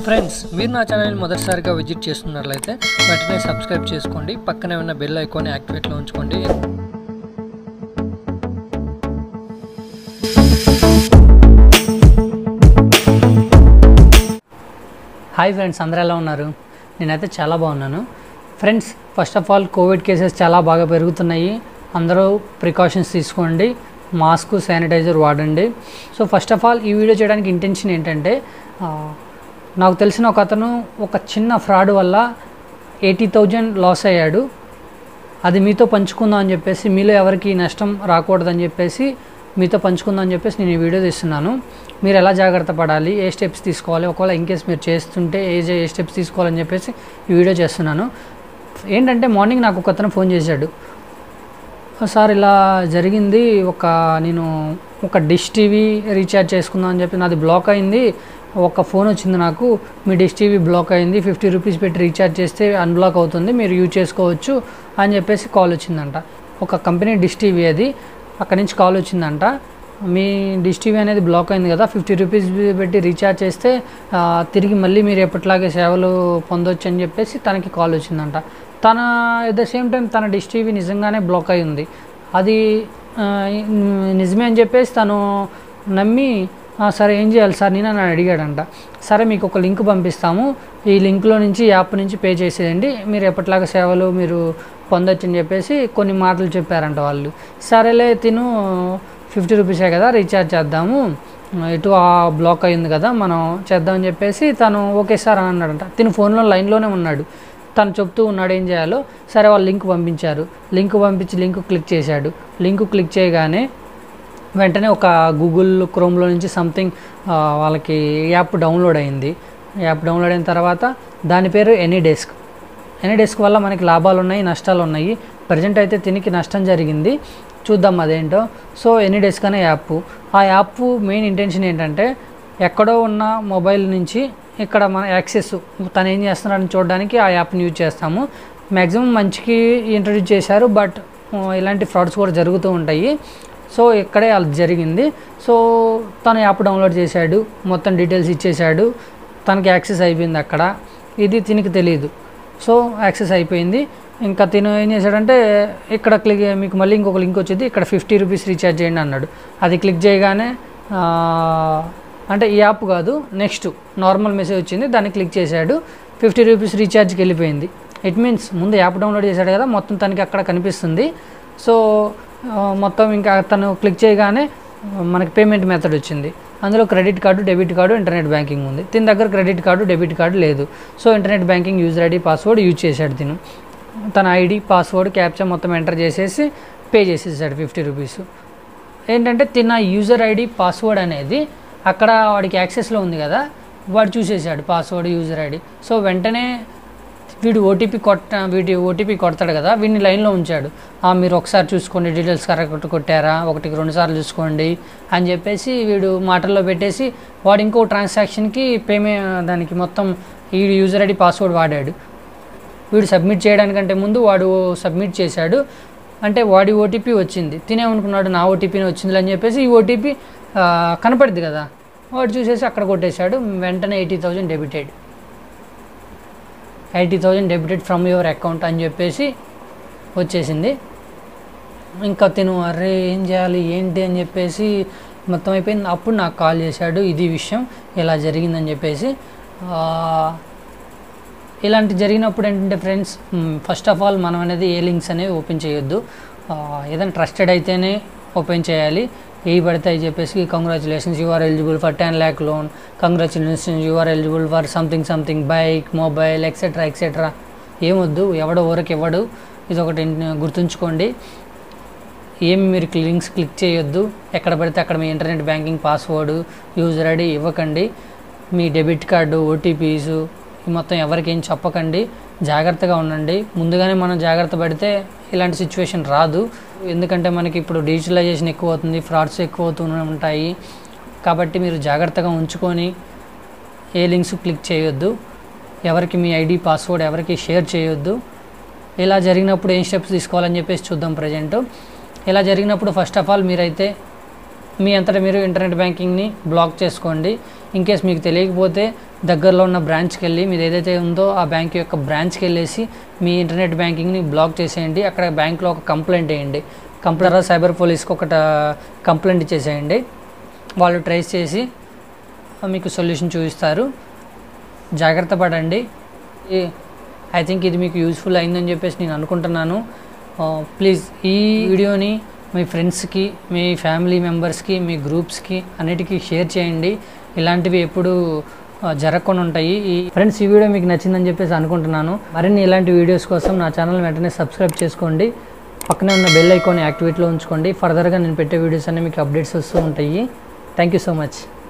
friends మీరు నా channel మొదటిసారిగా విజిట్ చేస్తున్నట్లయితే వెంటనే సబ్స్క్రైబ్ చేసుకోండి పక్కనే ఉన్న బెల్ ఐకాన్ యాక్టివేట్లో ఉంచుకోండి హాయ్ ఫ్రెండ్స్ అందరూ ఎలా ఉన్నారు నేనైతే చాలా బాగున్నాను friends first of all covid cases చాలా బాగా పెరుగుతున్నాయి అందరూ ప్రికాషన్స్ తీసుకోండి మాస్క్ శానిటైజర్ వాడండి సో ఫస్ట్ ఆఫ్ ఆల్ ఈ వీడియో చేయడానికి ఇంటెన్షన్ ఏంటంటే ఆ, నాకు తెలిసిన ఒక అతను ఒక చిన్న ఫ్రాడ్ వల్ల ఎయిటీ థౌజండ్ లాస్ అయ్యాడు అది మీతో పంచుకుందాం అని చెప్పేసి మీలో ఎవరికి నష్టం రాకూడదని చెప్పేసి మీతో పంచుకుందాం అని చెప్పేసి నేను ఈ వీడియో తీస్తున్నాను మీరు ఎలా జాగ్రత్త పడాలి ఏ స్టెప్స్ తీసుకోవాలి ఒకవేళ ఇన్ కేస్ మీరు చేస్తుంటే ఏ ఏ స్టెప్స్ తీసుకోవాలని చెప్పేసి ఈ వీడియో చేస్తున్నాను ఏంటంటే మార్నింగ్ నాకు ఒక అతను ఫోన్ చేశాడు సార్ ఇలా జరిగింది ఒక నేను ఒక డిష్ టీవీ రీఛార్జ్ చేసుకుందాం అని చెప్పి నాది బ్లాక్ అయింది ఒక ఫోన్ వచ్చింది నాకు మీ డిష్ టీవీ బ్లాక్ అయింది ఫిఫ్టీ రూపీస్ పెట్టి రీఛార్జ్ చేస్తే అన్బ్లాక్ అవుతుంది మీరు యూజ్ చేసుకోవచ్చు అని చెప్పేసి కాల్ వచ్చిందంట ఒక కంపెనీ డిష్ టీవీ అది అక్కడి నుంచి కాల్ వచ్చిందంట మీ డిష్ టీవీ అనేది బ్లాక్ అయింది కదా ఫిఫ్టీ రూపీస్ పెట్టి రీఛార్జ్ చేస్తే ఆ, తిరిగి మళ్ళీ మీరు ఎప్పటిలాగే సేవలు పొందొచ్చు అని చెప్పేసి తనకి కాల్ వచ్చిందంట తన ఎట్ ద సేమ్ టైం తన డిష్ టీవీ నిజంగానే బ్లాక్ అయి ఉంది అది ఆ, నిజమే అని చెప్పేసి తను నమ్మి "ఆ, సరే ఏం చేయాలి సార్ నేను అని అడిగాడంట సరే మీకు ఒక లింక్ పంపిస్తాము ఈ లింక్లో నుంచి యాప్ నుంచి పే చేసేయండి మీరు ఎప్పటిలాగా సేవలు మీరు పొందొచ్చు అని చెప్పేసి కొన్ని మాటలు చెప్పారంట వాళ్ళు సరేలే తిను ఫిఫ్టీ రూపీసే కదా రీఛార్జ్ చేద్దాము ఇటు ఆ బ్లాక్ అయింది కదా మనం చేద్దామని చెప్పేసి తను ఓకే సార్ అని అన్నాడంట తిను ఫోన్లో లైన్లోనే ఉన్నాడు తను చెప్తూ ఉన్నాడు ఏం చేయాలో సరే వాళ్ళు లింక్ పంపించారు లింక్ పంపించి లింక్ క్లిక్ చేశాడు లింక్ క్లిక్ చేయగానే వెంటనే ఒక గూగుల్ క్రోమ్లో నుంచి సంథింగ్ వాళ్ళకి యాప్ డౌన్లోడ్ అయింది యాప్ డౌన్లోడ్ అయిన తర్వాత దాని పేరు ఎనీ డెస్క్ ఎనీ డెస్క్ వల్ల మనకి లాభాలు ఉన్నాయి నష్టాలు ఉన్నాయి ప్రజెంట్ అయితే తినికి నష్టం జరిగింది చూద్దాం అదేంటో సో ఎనీ డెస్క్ అనే యాప్ ఆ యాప్ మెయిన్ ఇంటెన్షన్ ఏంటంటే ఎక్కడో ఉన్న మొబైల్ నుంచి ఇక్కడ మన యాక్సెస్ తను ఏం చేస్తున్నాడని చూడడానికి ఆ యాప్ని యూజ్ చేస్తాము మ్యాక్సిమం మంచికి ఇంట్రడ్యూస్ చేశారు బట్ ఇలాంటి ఫ్రాడ్స్ కూడా జరుగుతూ ఉంటాయి సో ఇక్కడే అది జరిగింది సో తను యాప్ డౌన్లోడ్ చేశాడు మొత్తం డీటెయిల్స్ ఇచ్చేశాడు తనకి యాక్సెస్ అయిపోయింది అక్కడ ఇది తినికి తెలియదు సో యాక్సెస్ అయిపోయింది ఇంకా తిను ఏం చేశాడంటే ఇక్కడ క్లిక్ మీకు మళ్ళీ ఇంకొక లింక్ వచ్చింది ఇక్కడ ఫిఫ్టీ రూపీస్ రీఛార్జ్ చేయండి అన్నాడు అది క్లిక్ చేయగానే ఆ, అంటే ఈ యాప్ కాదు నెక్స్ట్ నార్మల్ మెసేజ్ వచ్చింది దాన్ని క్లిక్ చేశాడు ఫిఫ్టీ రూపీస్ రీఛార్జ్కి వెళ్ళిపోయింది ఇట్ మీన్స్ ముందు యాప్ డౌన్లోడ్ చేశాడు కదా మొత్తం తనకి అక్కడ కనిపిస్తుంది సో ఆ, మొత్తం ఇంకా తను క్లిక్ చేయగానే ఆ, మనకి పేమెంట్ మెథడ్ వచ్చింది అందులో credit card debit card internet banking ఉంది దీని దగ్గర క్రెడిట్ కార్డు డెబిట్ కార్డు లేదు so internet banking user ID password use చేశాడు తిను తన ఐడి పాస్వర్డ్ క్యాప్చా మొత్తం ఎంటర్ చేసేసి పే చేసేసాడు ఫిఫ్టీ రూపీస్ ఏంటంటే తిన్న యూజర్ ఐడి పాస్వర్డ్ అనేది అక్కడ వాడికి యాక్సెస్లో ఉంది కదా వాడు చూసేసాడు పాస్వర్డ్ యూజర్ ఐడి సో వెంటనే వీడు ఓటీపీ కొట్ట వీడి ఓటీపీ కొడతాడు కదా వీడిని లైన్లో ఉంచాడు "ఆ, మీరు ఒకసారి చూసుకోండి డీటెయిల్స్ కరెక్ట్ కొట్టారా ఒకటికి రెండు సార్లు చూసుకోండి అని చెప్పేసి వీడు మాటల్లో పెట్టేసి వాడు ఇంకో ట్రాన్సాక్షన్కి పేమే దానికి మొత్తం ఈ యూజర్ ఐడి పాస్వర్డ్ వాడాడు వీడు సబ్మిట్ చేయడానికంటే ముందు వాడు సబ్మిట్ చేశాడు అంటే వాడి ఓటీపీ వచ్చింది తినేమనుకున్నాడు నా ఓటీపీని వచ్చింది అని చెప్పేసి ఈ ఓటీపీ కనపడింది కదా వాడు చూసేసి అక్కడ కొట్టేశాడు వెంటనే eighty thousand debited eighty thousand debited from your account అని చెప్పేసి వచ్చేసింది ఇంకా తిను అరే ఏం చేయాలి ఏంటి అని చెప్పేసి మొత్తం అయిపోయింది అప్పుడు నాకు కాల్ చేశాడు ఇది విషయం ఇలా జరిగిందని చెప్పేసి ఆ, ఇలాంటి జరిగినప్పుడు ఏంటంటే ఫ్రెండ్స్ ఫస్ట్ ఆఫ్ ఆల్ మనం అనేది ఏ లింక్స్ అనేవి ఓపెన్ చేయొద్దు ఆ, ఏదైనా ట్రస్టెడ్ అయితేనే ఓపెన్ చేయాలి ఏ పడితే అవి చెప్పేసి congratulations you are eligible for ten lakh loan congratulations you are eligible for something something bike mobile etcetera etcetera ఏమొద్దు ఎవడో ఊరికి ఇవ్వడు ఇది ఒకటి గుర్తుంచుకోండి ఏమి మీరు లింక్స్ క్లిక్ చేయొద్దు ఎక్కడ పడితే అక్కడ మీ internet banking password user ID ఇవ్వకండి మీ డెబిట్ కార్డు ఓటీపీస్ మొత్తం ఎవరికి ఏం చెప్పకండి జాగ్రత్తగా ఉండండి ముందుగానే మనం జాగ్రత్త పడితే ఇలాంటి సిచ్యువేషన్ రాదు ఎందుకంటే మనకి ఇప్పుడు డిజిటలైజేషన్ ఎక్కువ అవుతుంది ఫ్రాడ్స్ ఎక్కువ అవుతూ ఉంటాయి కాబట్టి మీరు జాగ్రత్తగా ఉంచుకొని ఏ లింక్స్ క్లిక్ చేయొద్దు ఎవరికి మీ ఐడి పాస్వర్డ్ ఎవరికి షేర్ చేయొద్దు ఇలా జరిగినప్పుడు ఏం స్టెప్స్ తీసుకోవాలని చెప్పేసి చూద్దాం ప్రజెంట్ ఇలా జరిగినప్పుడు ఫస్ట్ ఆఫ్ ఆల్ మీరైతే మీ అంతటా మీరు ఇంటర్నెట్ బ్యాంకింగ్ని బ్లాక్ చేసుకోండి ఇన్ కేస్ మీకు తెలియకపోతే దగ్గరలో ఉన్న బ్రాంచ్కి వెళ్ళి మీది ఏదైతే ఉందో ఆ బ్యాంక్ యొక్క బ్రాంచ్కి వెళ్ళేసి మీ ఇంటర్నెట్ బ్యాంకింగ్ని బ్లాక్ చేసేయండి అక్కడ బ్యాంక్లో ఒక కంప్లైంట్ వేయండి కంప్యూటర్ సైబర్ పోలీస్కి ఒకట కంప్లైంట్ ఇచ్చేసేయండి వాళ్ళు ట్రేస్ చేసి మీకు సొల్యూషన్ చూపిస్తారు జాగ్రత్త పడండి ఐ థింక్ ఇది మీకు యూస్ఫుల్ అయిందని చెప్పేసి నేను అనుకుంటున్నాను ప్లీజ్ ఈ వీడియోని మీ ఫ్రెండ్స్కి మీ ఫ్యామిలీ మెంబర్స్కి మీ గ్రూప్స్కి అన్నిటికీ షేర్ చేయండి ఇలాంటివి ఎప్పుడు ఆ, జరగకుండా ఉంటాయి ఈ ఫ్రెండ్స్ ఈ వీడియో మీకు నచ్చిందని చెప్పేసి అనుకుంటున్నాను మరిన్ని ఇలాంటి వీడియోస్ కోసం నా ఛానల్ వెంటనే సబ్స్క్రైబ్ చేసుకోండి పక్కనే ఉన్న బెల్ ఐకాన్ యాక్టివేట్లో ఉంచుకోండి ఫర్దర్గా నేను పెట్టే వీడియోస్ అన్నీ మీకు అప్డేట్స్ వస్తూ ఉంటాయి థ్యాంక్ యూ సో మచ్